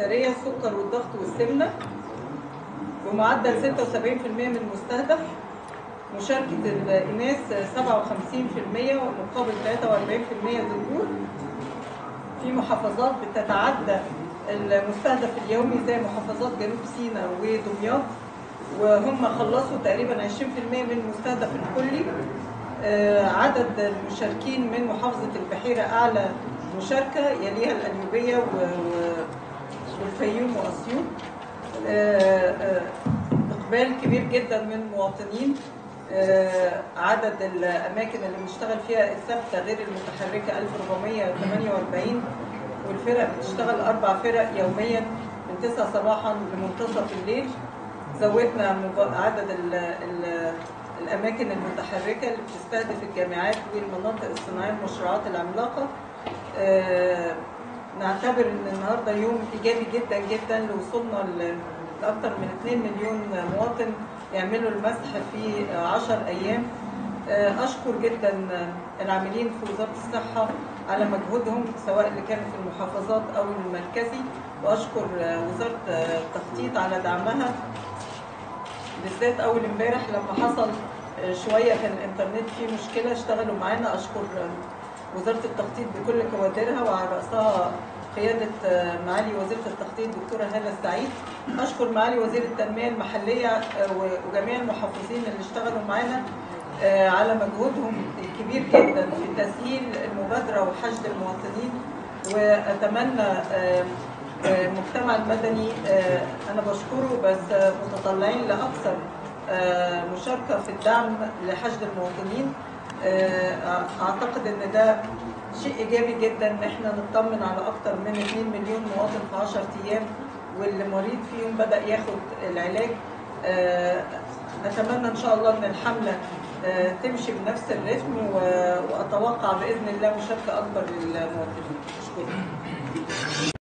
السكريه السكر والضغط والسمنه بمعدل 76% من المستهدف مشاركة الإناث 57% مقابل 43% ذكور في محافظات بتتعدى المستهدف اليومي زي محافظات جنوب سيناء ودمياط وهم خلصوا تقريبا 20% من المستهدف الكلي آه، عدد المشاركين من محافظة البحيرة أعلى مشاركة يليها القليوبية و- و- والفيوم وأسيوط آه، آه، إقبال كبير جدا من المواطنين آه، عدد الأماكن اللي بنشتغل فيها الثابتة غير المتحركة 1448 والفرق بتشتغل أربع فرق يوميا من 9 صباحا لمنتصف الليل زودنا مب- عدد ال ال الأماكن المتحركة اللي بتستهدف الجامعات والمناطق الصناعية والمشروعات العملاقة آه، نعتبر ان النهارده يوم ايجابي جدا جدا لوصولنا ل- لاكثر من 2 مليون مواطن يعملوا المسح في 10 ايام آه، اشكر جدا العاملين في وزاره الصحه على مجهودهم سواء اللي كانوا في المحافظات او المركزي واشكر آه، وزاره آه، التخطيط على دعمها بالذات اول امبارح لما حصل آه، شويه كان الانترنت فيه مشكله اشتغلوا معانا اشكر آه، وزاره التخطيط بكل كوادرها وعلى راسها قياده آه، معالي وزيره التخطيط دكتوره هاله السعيد اشكر معالي وزير التنميه المحليه آه، و- وجميع المحافظين اللي اشتغلوا معانا آه، على مجهودهم الكبير جدا في تسهيل المبادره وحشد المواطنين واتمنى آه، آه، المجتمع المدني آه، انا بشكره بس آه، متطلعين لاكثر آه، مشاركه في الدعم لحشد المواطنين آه، اعتقد ان ده شيء ايجابي جدا ان احنا نطمن على اكثر من 2 مليون مواطن في 10 ايام واللي مريض فيهم بدا ياخد العلاج آه، نتمنى ان شاء الله ان الحمله آه، تمشي بنفس الريتم و- واتوقع باذن الله مشاركه اكبر للمواطنين اشكرك